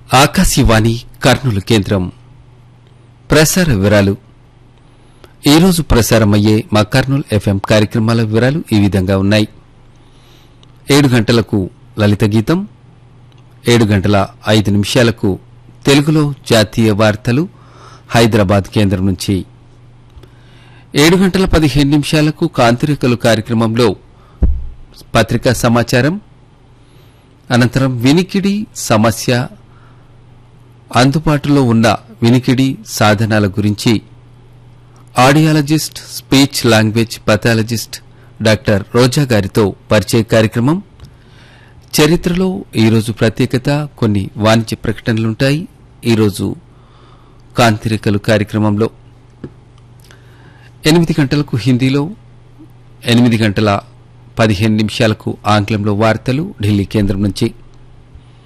ఆకాశవాణి కర్నూలు కేంద్రం ప్రసార వివరాలు ఈరోజు ప్రసారమయ్యే మా కర్నూలు ఎఫ్ఎం కార్యక్రమాల వివరాలు ఈ విధంగా ఉన్నాయి ఏడు గంటలకు లలిత గీతం ఏడు గంటల ఐదు నిమిషాలకు తెలుగులో జాతీయ వార్తలు హైదరాబాద్ కేంద్రం నుంచి ఏడు గంటల పదిహేను నిమిషాలకు కాంతిరేఖలు కార్యక్రమంలో పత్రికా సమాచారం అనంతరం వినికిడి సమస్య అందుబాటులో ఉన్న వినికిడి సాధనాల గురించి audiologist speech language pathologist doctor Roja గారితో పరిచయ కార్యక్రమం చరిత్రలో ఈరోజు ప్రత్యేకత కొన్ని వాణిజ్య ప్రకటనలుంటాయి ఈరోజు కాంతిరేఖలు కార్యక్రమంలో ఎనిమిది గంటలకు హిందీలో ఎనిమిది గంటల పదిహేను నిమిషాలకు ఆంగ్లంలో వార్తలు ఢిల్లీ కేంద్రం నుంచి